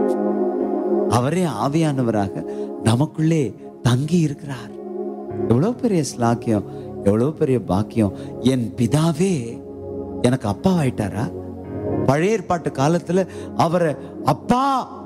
அவரே ஆவியானவராக நமக்குள்ளே தங்கி இருக்கிறார் எவ்வளவு பெரிய ஸ்லாக்கியம் எவ்வளவு பெரிய பாக்கியம் என் பிதாவே எனக்கு அப்பா ஆயிட்டாரா பழைய ஏற்பாட்டு காலத்துல அவரை அப்பா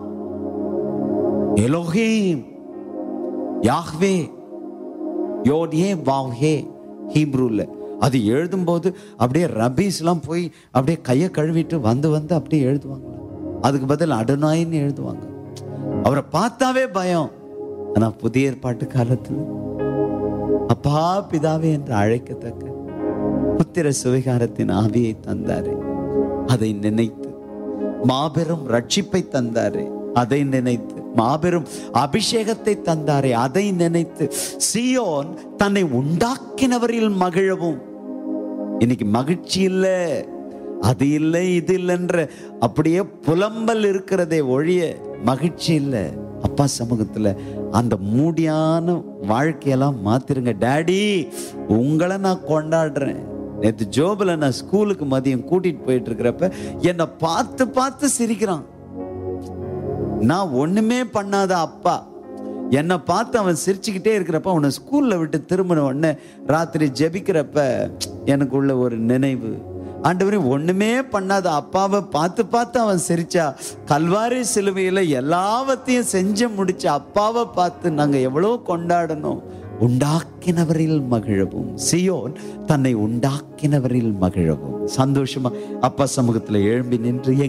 எலோஹீம் யாஹ்வே யோடே வாவ்ஹே ஹீப்ரூல அது எழுதும்போது அப்படியே ரபீஸ்லாம் போய் அப்படியே கையை கழுவிட்டு வந்து வந்து அப்படியே எழுதுவாங்க அதுக்கு பதில் அடுநாயின்னு எழுதுவாங்க அவரை பார்த்தாவே பயம் ஆனா புதிய ஏற்பாட்டு காலத்துல அப்பா பிதாவே என்று அழைக்கத்தக்க புத்திர சுவிகாரத்தின் ஆவியை தந்தாரு அதை நினைத்து மாபெரும் ரட்சிப்பை தந்தாரே அதை நினைத்து மாபெரும் அபிஷேகத்தை தந்தாரே அதை நினைத்து சியோன் தன்னை உண்டாக்கினவரில் மகிழவும் இன்னைக்கு மகிழ்ச்சி இல்ல அது இல்லை இது இல்லைன்ற அப்படியே புலம்பல் இருக்கிறதே ஒழிய மகிழ்ச்சி இல்லை அப்பா சமூகத்துல அந்த மூடியான வாழ்க்கையெல்லாம் மாத்திருங்க டாடி உங்களை நான் கொண்டாடுறேன் நேற்று ஜோபில் நான் ஸ்கூலுக்கு மதியம் கூட்டிட்டு போயிட்டு இருக்கிறப்ப என்னை பார்த்து பார்த்து சிரிக்கிறான் நான் ஒண்ணுமே பண்ணாத அப்பா என்னை பார்த்து அவன் சிரிச்சுக்கிட்டே இருக்கிறப்ப அவனை ஸ்கூல்ல விட்டு திரும்பின உடனே ராத்திரி ஜெபிக்கிறப்ப எனக்குள்ள ஒரு நினைவு ஆண்டவரே ஒண்ணுமே பண்ணாத அப்பாவை பார்த்து பார்த்து அவன் சிரிச்சா கல்வாரி சிலுவையில எல்லாவற்றையும் செஞ்சு முடிச்ச அப்பாவை பார்த்து நாங்க எவ்வளவு கொண்டாடணும் உண்டாக்கினவரில் மகிழவும் சியோன் தன்னை உண்டாக்கினவரில் மகிழவும் சந்தோஷமா அப்பா சமூகத்துல எழும்பி நின்று